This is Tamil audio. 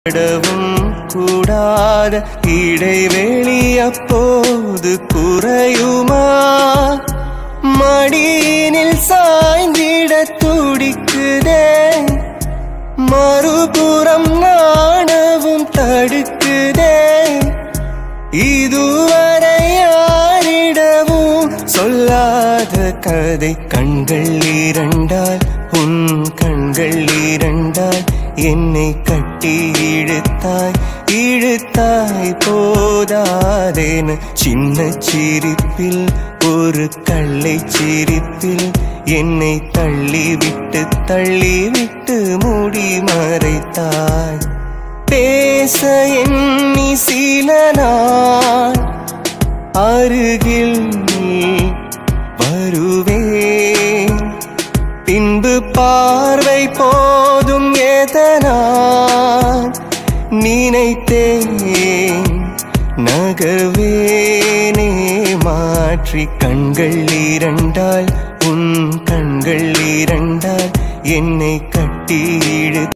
விடவும் கூடாத இடைவெளி அப்போது குறையுமா மடியினில் சாய்ந்திட துடிக்குதே மறுபுறம் நாணவும் தடுக்குதே இதுவரை யாரிடவும் சொல்லாத கதை கண்கள் இரண்டால் உன் கண்கள் இரண்டால் என்னை கட்டி இழுத்தாய் இழுத்தாய் போதாதேன சின்ன சிரிப்பில் ஒரு கள்ளை சிரிப்பில் என்னை தள்ளிவிட்டு தள்ளிவிட்டு மூடி மறைத்தாய் பேச எண்ணி சில நாள் அருகில் வருவேன் பின்பு பார்வை போதும் எதனால் நினைத்தேன் நகர்வேனே மாற்றி கண்கள் இரண்டால் உன் கண்கள் இரண்டால் என்னை கட்டி இழு